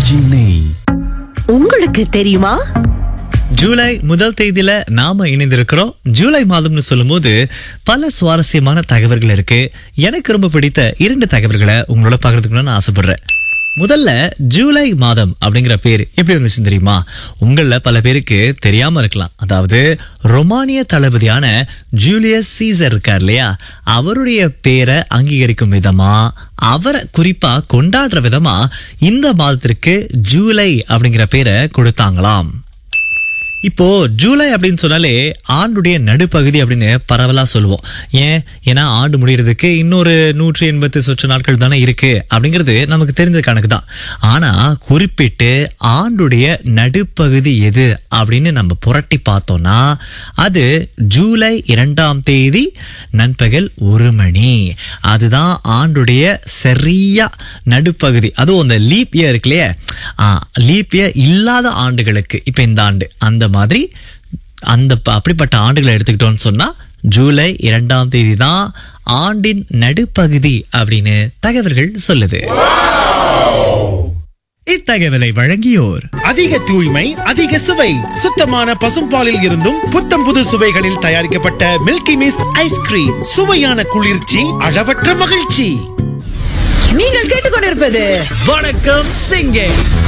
RKG நெய் உங்களுக்கு தெரியுமா ஜூலை முதல் தேதியில நாம இணைந்திருக்கிறோம் ஜூலை மாதம்னு சொல்லும்போது பல சுவாரஸ்யமான தகவல்கள் இருக்கு எனக்கு ரொம்ப பிடித்த இரண்டு தகவல்களை உங்களோட பகிர்ந்துக்கணும்னு நான் ஆசைப்படுறேன் முதல்ல ஜூலை மாதம் அப்படிங்கிற பேர் எப்படி வந்துச்சு தெரியுமா உங்கள பல பேருக்கு தெரியாம இருக்கலாம் அதாவது ரொமானிய தளபதியான ஜூலியஸ் சீசர் இருக்கார் இல்லையா அவருடைய பேரை அங்கீகரிக்கும் விதமா அவரை குறிப்பா கொண்டாடுற விதமா இந்த மாதத்திற்கு ஜூலை அப்படிங்கிற பேரை கொடுத்தாங்களாம் இப்போ ஜூலை அப்படின்னு சொன்னாலே ஆண்டுடைய நடுப்பகுதி அப்படின்னு பரவலா சொல்லுவோம் ஏன் ஏன்னா ஆண்டு முடியறதுக்கு இன்னொரு நூற்றி எண்பத்து சொற்று நாட்கள் தானே இருக்கு அப்படிங்கிறது நமக்கு தெரிஞ்ச கணக்கு தான் ஆனா குறிப்பிட்டு ஆண்டுடைய நடுப்பகுதி எது அப்படின்னு நம்ம புரட்டி பார்த்தோம்னா அது ஜூலை இரண்டாம் தேதி நண்பகல் ஒரு மணி அதுதான் ஆண்டுடைய சரியா நடுப்பகுதி அதுவும் அந்த லீப் இயர் இருக்கு இல்லையா லீப் இயர் இல்லாத ஆண்டுகளுக்கு இப்ப இந்த ஆண்டு அந்த மாதிரி அந்த ப- அப்படிப்பட்ட ஆண்டுகளை எடுத்துக்கிட்டோம்னு சொன்னா ஜூலை இரண்டாம் தேதி தான் ஆண்டின் நடுப்பகுதி அப்படின்னு தகவல்கள் சொல்லுது இத்தகவலை வழங்கியோர் அதிக தூய்மை அதிக சுவை சுத்தமான பசும்பாலில் இருந்தும் புத்தம் புது சுவைகளில் தயாரிக்கப்பட்ட மில்கி மிஸ்ட் ஐஸ்கிரீம் சுவையான குளிர்ச்சி அளவற்ற மகிழ்ச்சி நீங்கள் கேட்டுக்கொண்டிருப்பது வணக்கம் சிங்கே